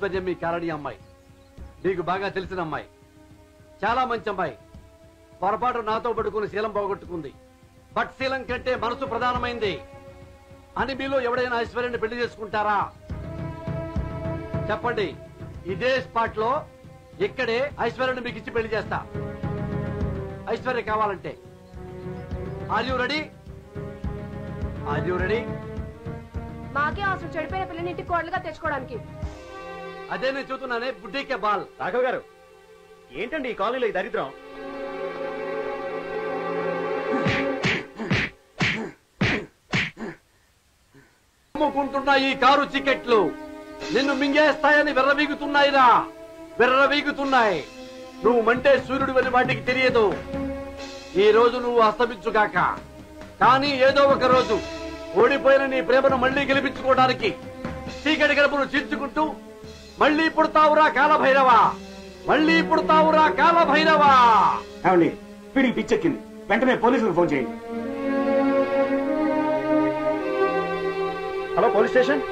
ఐశ్వర్యం మీ కారణి అమ్మాయి నీకు బాగా తెలిసిన అమ్మాయి చాలా మంచి అమ్మాయి పొరపాటు నాతో పడుకుని శీలం పోగొట్టుకుంది బట్ శీలం కంటే మనసు ప్రధానమైంది అని మీలో ఎవడైనా ఐశ్వర్యాన్ని పెళ్లి చేసుకుంటారా చెప్పండి ఇదే స్పాట్ లో ఇక్కడే ఐశ్వర్యాన్ని మీకు ఇచ్చి పెళ్లి చేస్తా ఐశ్వర్య కావాలంటే are you ready are you ready మాకే అవసరం చెడిపోయిన పిల్లని ఇంటికి కోడలుగా తెచ్చుకోవడానికి అదే నేను చూస్తున్నానే బుడ్డీకే బాల్ రాఘవ్ గారు ఏంటండి ఈ కాలనీలో ఈ దరిద్రం అమ్ముకుంటున్న ఈ కారు చికెట్లు నిన్ను మింగేస్తాయని విర్రవీగుతున్నాయిరా విర్రవీగుతున్నాయి నువ్వు మంటే సూర్యుడు అని వాటికి తెలియదు ఈ రోజు నువ్వు అస్తమించుగాక కానీ ఏదో ఒక రోజు ఓడిపోయిన నీ ప్రేమను మళ్ళీ గెలిపించుకోవడానికి చీకటి గడపను చీల్చుకుంటూ మళ్ళీ పుడతావురా కాలభైరవా మళ్ళీ పుడతావురా కాలభైరవా ఏమండి వీడికి పిచ్చెక్కింది వెంటనే పోలీసులకు ఫోన్ చేయండి హలో పోలీస్ స్టేషన్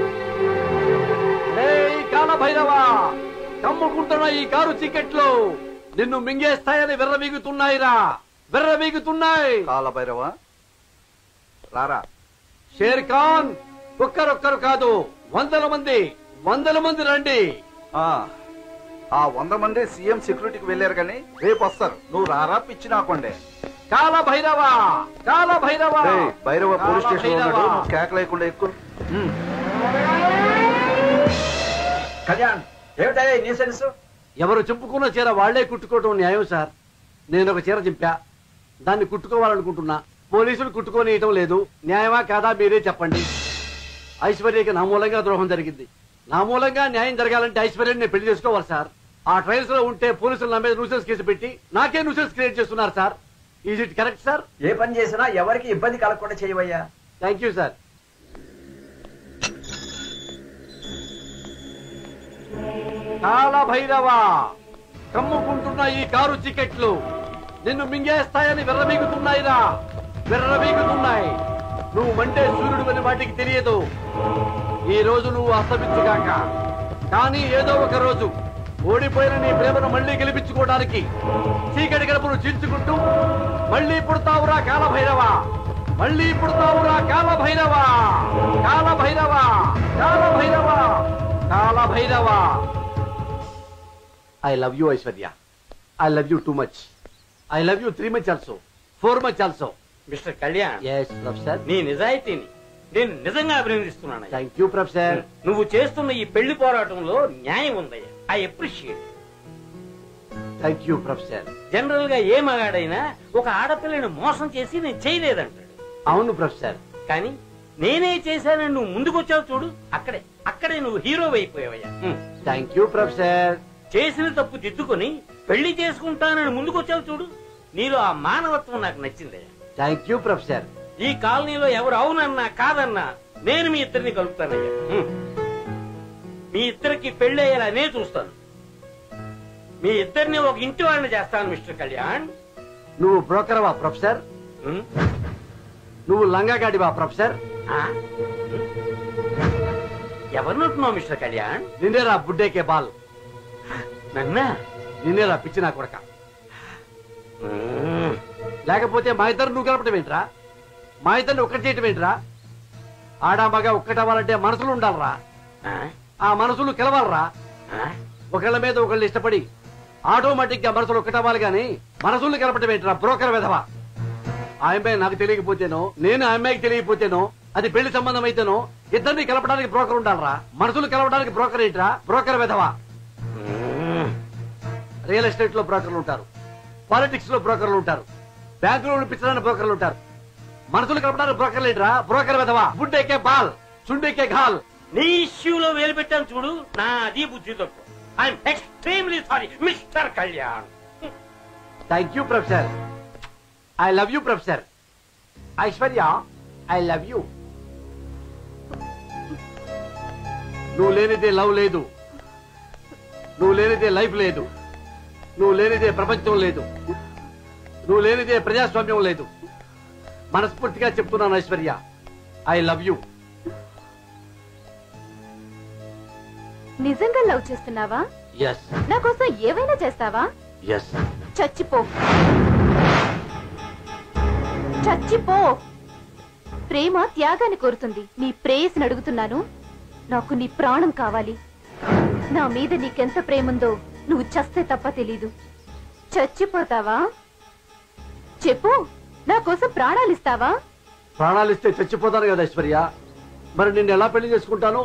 ఏయ్ కాలభైరవా కమ్ముకుంటున్న ఈ కారు చీకెట్లు నిన్ను మింగేస్తాయని విర్రవీగుతున్నాయిరా విర్రవీగుతున్నాయి కాలభైరవ రారా షేర్ ఖాన్ ఒక్కరొక్కరు కాదు వందల మంది వందల మంది రండి ఆ ఆ వంద మంది సీఎం సెక్యూరిటీకి వెళ్ళారు కానీ రేపు వస్తారు నువ్వు రారా పిచ్చి నాకుండే కాల భైరవా కాల భైరవా రేయ్, భైరవ పోలీస్ స్టేషన్ లో ఉన్నాడు భైరవా. నువ్వు కేక లేకుండా ఎక్కువ కళ్యాణ్ ఏమిటయ్యా నీ సెన్స్ ఎవరు చెప్పుకున్న చీర వాళ్లే కుట్టుకోవటం న్యాయం సార్ నేను ఒక చీర చింపా దాన్ని కుట్టుకోవాలనుకుంటున్నా పోలీసులు కుట్టుకోనియటం లేదు న్యాయమా కాదా మీరే చెప్పండి ఐశ్వర్యకి నా మూలంగా ద్రోహం జరిగింది నా మూలంగా న్యాయం జరగాలంటే ఐశ్వర్యని నేను పెళ్లి చేసుకోవాలి సార్ ఆ ట్రయల్స్ లో ఉంటే పోలీసులు నా మీద న్యూసెన్స్ కేసు పెట్టి నాకే న్యూసెన్స్ క్రియేట్ చేస్తున్నారు sir is it correct sir ఏ పని చేసినా ఎవరికి ఇబ్బంది కలగకుండా చేయవయ్యా థ్యాంక్ యూ సార్ కాల భైరవా కమ్ముకుంటున్న ఈ కారు చికెట్లు నిన్ను మింగేస్తాయని విర్రవీగుతున్నాయిరా విర్రవీగుతున్నాయి నువ్వు మంటే సూర్యుడు అని వాటికి తెలియదు ఈ రోజు నువ్వు అస్తమించుగాక కానీ ఏదో ఒక రోజు ఓడిపోయిన నీ ప్రేమను మళ్ళీ గెలిపించుకోవడానికి చీకటి గడపను చీల్చుకుంటూ మళ్ళీ పుడతావురా కాలభైరవా మళ్ళీ పుడతావురా కాలభైరవా కాలభైరవా కాలభైరవా కాలభైరవా I love you Aishwarya I love you too much I love you three much also four much also mister Kalyan yes professor నీ నిజాయితీని నేను నిజంగా అభినందిస్తున్నాను థ్యాంక్ యూ ప్రొఫెసర్ నువ్వు చేస్తున్న ఈ పెళ్లి పోరాటంలో న్యాయం ఉందయ్యా I appreciate thank you professor general గా ఏ మగాడైనా ఒక ఆడపిల్లని మోసం చేసి నేను చేయలేదంటాడు అవును ప్రొఫెసర్ కానీ నేనే చేశానని నువ్వు ముందుకొచ్చావు చూడు అక్కడే అక్కడే నువ్వు హీరో అయిపోయావయ్యా హ్మ్. థ్యాంక్ యూ ప్రొఫెసర్ చేసిన తప్పు దిద్దుకొని పెళ్లి చేసుకుంటానని ముందుకొచ్చావు చూడు నీలో ఆ మానవత్వం నాకు నచ్చిందయ్యా థ్యాంక్ యూ ప్రొఫెసర్ ఈ కాలనీలో ఎవరు అవునన్నా కాదన్నా నేను మీ ఇద్దరిని కలుపుతానయ్యా హ్మ్. మీ ఇద్దరికి పెళ్ళయ్యేలా నేను చూస్తాను మీ ఇద్దరిని ఒక ఇంటి వాళ్ళని చేస్తాను మిస్టర్ కళ్యాణ్ నువ్వు బ్రోకర్వా ప్రొఫెసర్ హ్మ్? నువ్వు లంగాగాడివా ప్రొఫెసర్ ఆ? ఎవరినంటున్నావు మిస్టర్ కళ్యాణ్ నిన్నేరా బుడ్డేకే బాల్ నన్నా నిన్నేరా పిచ్చి నా కొడక హ్మ్. లేకపోతే మా ఇద్దరు నువ్వు కలపటం ఏంట్రా మా ఇద్దరిని ఒక్కటి చేయటం ఏంట్రా ఆడా మగ ఒక్కటవ్వాలంటే మనసులు ఉండాలరా ఆ? ఆ మనసులు కలవాలరా ఆ? ఒకళ్ళ మీద ఒకళ్ళు ఇష్టపడి ఆటోమేటిక్ గా మనసులు ఒక్కటవ్వాలి గాని మనసులు కలపటం ఏంట్రా బ్రోకర్ విధవా ఆ అమ్మాయి నాకు తెలియకపోతేనో నేను ఆ అమ్మాయికి తెలియకపోతేనో అది పెళ్లి సంబంధం అయితేనో ఇద్దరిని కలపడానికి బ్రోకర్ ఉండాలరా మనసులు కలపడానికి బ్రోకర్ ఏంట్రా బ్రోకర్ విధవా హ్మ్. రియల్ ఎస్టేట్ లో బ్రోకర్లు ఉంటారు పాలిటిక్స్ లో బ్రోకర్లు ఉంటారు బ్యాంకులో నడిపించడానికి బ్రోకర్లు ఉంటారు మనసులు కలపడానికి బ్రోకర్లు ఏంట్రా బ్రోకర్ విధవా బుడ్డెక్కే బాల్ చుండెక్కే ఘాల్ నీ ఇష్యూలో వేలు పెట్టాను చూడు నా అది బుద్ధి తక్కువ I'm extremely sorry mister Kalyan thank you professor I love you professor Aishwarya I love you నువ్వు లేనిదే లవ్ లేదు నువ్వు లేనిదే లైఫ్ లేదు నువ్వు లేనిదే ప్రపంచం లేదు నువ్వు లేనిదే ప్రజాస్వామ్యం లేదు మనస్ఫూర్తిగా చెప్తున్నాను ఐశ్వర్య ఐ లవ్ యూ నిజంగా లవ్ చేస్తున్నావా ఎస్ నా కోసం ఏవైనా చేస్తావా ఎస్ చచ్చిపో చచ్చిపో ప్రేమ త్యాగాన్ని కోరుతుంది నీ ప్రేయస్ని అడుగుతున్నాను నాకు నీ ప్రాణం కావాలి నా మీద నీకెంత ప్రేముందో నువ్వు చస్తే తప్ప తెలీదు చచ్చిపోతావా చెప్పు నా కోసం ప్రాణాలు ఇస్తావా ప్రాణాలు ఇస్తే చచ్చిపోతాను కదా ఐశ్వర్య మరి నిన్ను ఎలా పెళ్లి చేసుకుంటాను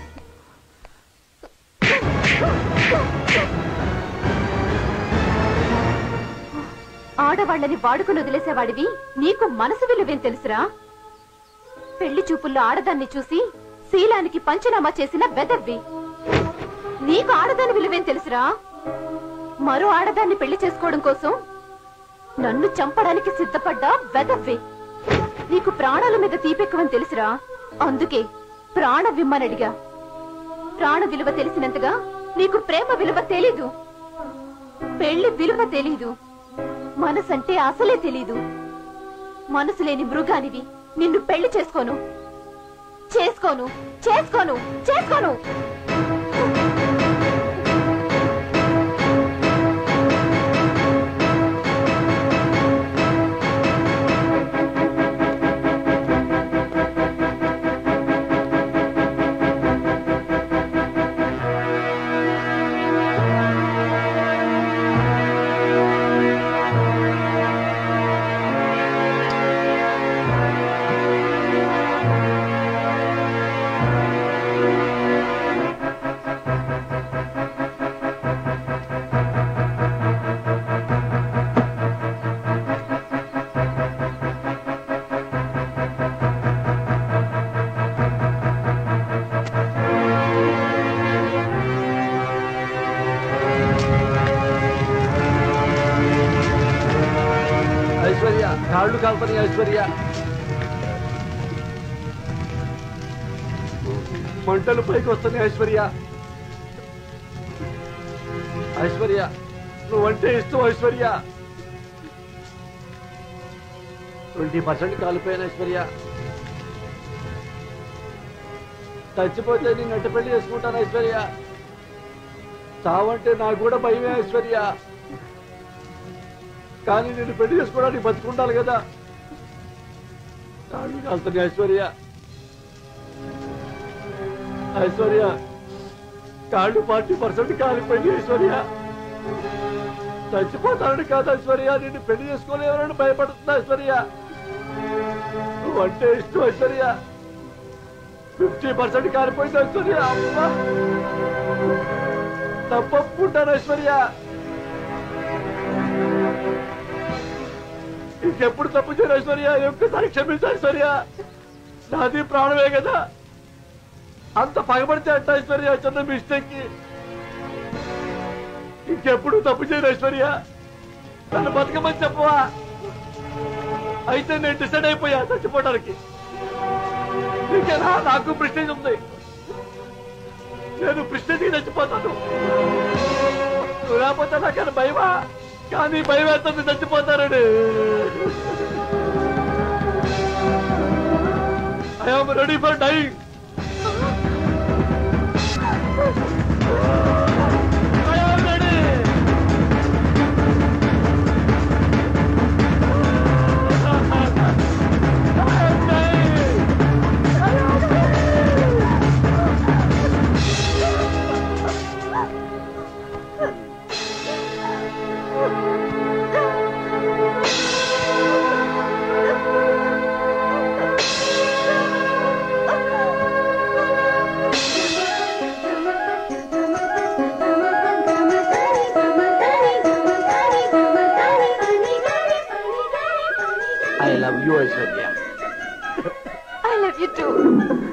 ఆడవాళ్ళని వాడుకుని వదిలేసేవాడివి నీకు మనసు విలువేం తెలుసురా పెళ్లి చూపుల్లో ఆడదాన్ని చూసి శీలానికి పంచనామా చేసిన బెదవ్వి నీకు ఆడదాని విలువేం తెలుసురా మరో ఆడదాన్ని పెళ్లి చేసుకోవడం కోసం నన్ను చంపడానికి సిద్ధపడ్డా బెదవ్వి నీకు ప్రాణాల మీద తీపెక్కువని తెలుసురా అందుకే ప్రాణ విమ్మనడిగా ప్రాణ విలువ తెలిసినంతగా నీకు ప్రేమ విలువ తెలీదు పెళ్లి విలువ తెలీదు మనసంటే అసలే తెలీదు మనసు లేని మృగానివి నిన్ను పెళ్లి చేసుకోను చేసుకోను చేసుకోను చేసుకోను ఐశ్వర్య కాళ్ళు కాల్పని ఐశ్వర్య మంటలు పైకి వస్తున్నాయి ఐశ్వర్య ఐశ్వర్య నువ్వంటే ఇష్టం ఐశ్వర్య ట్వంటీ పర్సెంట్ కాలిపోయాను ఐశ్వర్య చచ్చిపోతే నేను నెట్ట పెళ్లి చేసుకుంటాను ఐశ్వర్య చావంటే నాకు కూడా భయమే ఐశ్వర్య కానీ నేను పెళ్లి చేసుకోవడానికి బతుకుంటాను కదా కాళ్ళు కాలుతుంది ఐశ్వర్య ఐశ్వర్య కాళ్ళు ఫార్టీ పర్సెంట్ కాలిపోయింది ఐశ్వర్య చచ్చిపోతానని కాదు ఐశ్వర్య నిన్ను పెళ్లి చేసుకోలేవరని భయపడుతుంది ఐశ్వర్య నువ్వంటే ఇష్టం ఐశ్వర్య ఫిఫ్టీ పర్సెంట్ కాలిపోయింది ఐశ్వర్య అమ్మా తప్పప్పుంటాను ఐశ్వర్య ఇంకెప్పుడు తప్పు చేయరు ఐశ్వర్య ఒక్కసారి క్షమించు ఐశ్వర్య నాది ప్రాణమే కదా అంత పగబడితే అంట ఐశ్వర్య చిన్న మిస్టేక్ ఇంకెప్పుడు తప్పు చేయరు ఐశ్వర్య నన్ను బతకమని చెప్పవా అయితే నేను డిసైడ్ అయిపోయా చచ్చిపోవడానికి ఇంకేనా నాకు ప్రెస్టేజ్ ఉంది నేను ప్రెస్టేజ్ చచ్చిపోతాను నువ్వు లేకపోతే నాకన్నా భయమా కానీ భయం వేస్తుంది చచ్చిపోతారని I am ready for dying I am ready. I am dying. I love you, Aishwarya. I love you two